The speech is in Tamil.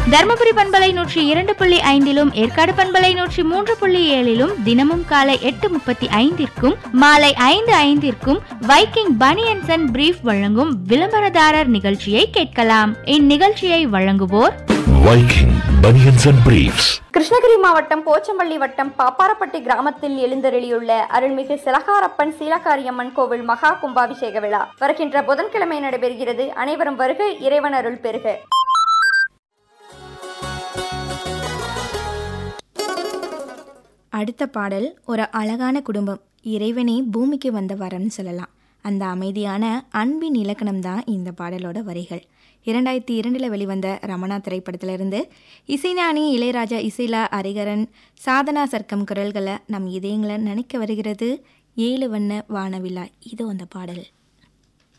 தருமபுரி பண்பலை நூற்றி இரண்டு புள்ளி ஐந்திலும் ஏற்காடு பண்பலை நூற்றி மூன்று புள்ளி ஏழிலும் தினமும் காலை எட்டு முப்பத்தி ஐந்திற்கும் மாலை ஐந்து ஐந்திற்கும் வைக்கிங் பனியன்சன் அண்ட் பிரீஃப் வழங்கும் விளம்பரதாரர் நிகழ்ச்சியை கேட்கலாம் இந்நிகழ்ச்சியை வழங்குவோர் Viking Bunions and Briefs. Krishnagiri மாவட்டம் போச்சம்பள்ளி வட்டம் பாப்பாரப்பட்டி கிராமத்தில் எழுந்தருளியுள்ள அருள்மிகு சிலகாரப்பன் சீலகாரியம்மன் கோவில் மகா கும்பாபிஷேக விழா வருகின்ற புதன்கிழமை நடைபெறுகிறது அனைவரும் வருக இறைவன் அருள் பெறுக அடுத்த பாடல் ஒரு அழகான குடும்பம் இறைவனே பூமிக்கு வந்த வரம்னு சொல்லலாம் அந்த அமைதியான அன்பின் இலக்கணம் தான் இந்த பாடலோட வரிகள் இரண்டாயிரத்தி இரண்டில் வெளிவந்த ரமணா திரைப்படத்திலிருந்து இசைஞானி இளையராஜா இசைலா அரிகரன் சாதனா சர்க்கம் குரல்களை நம் இதயங்களை நினைக்க வருகிறது ஏழு வண்ண வானவிழா இதோ அந்த பாடல்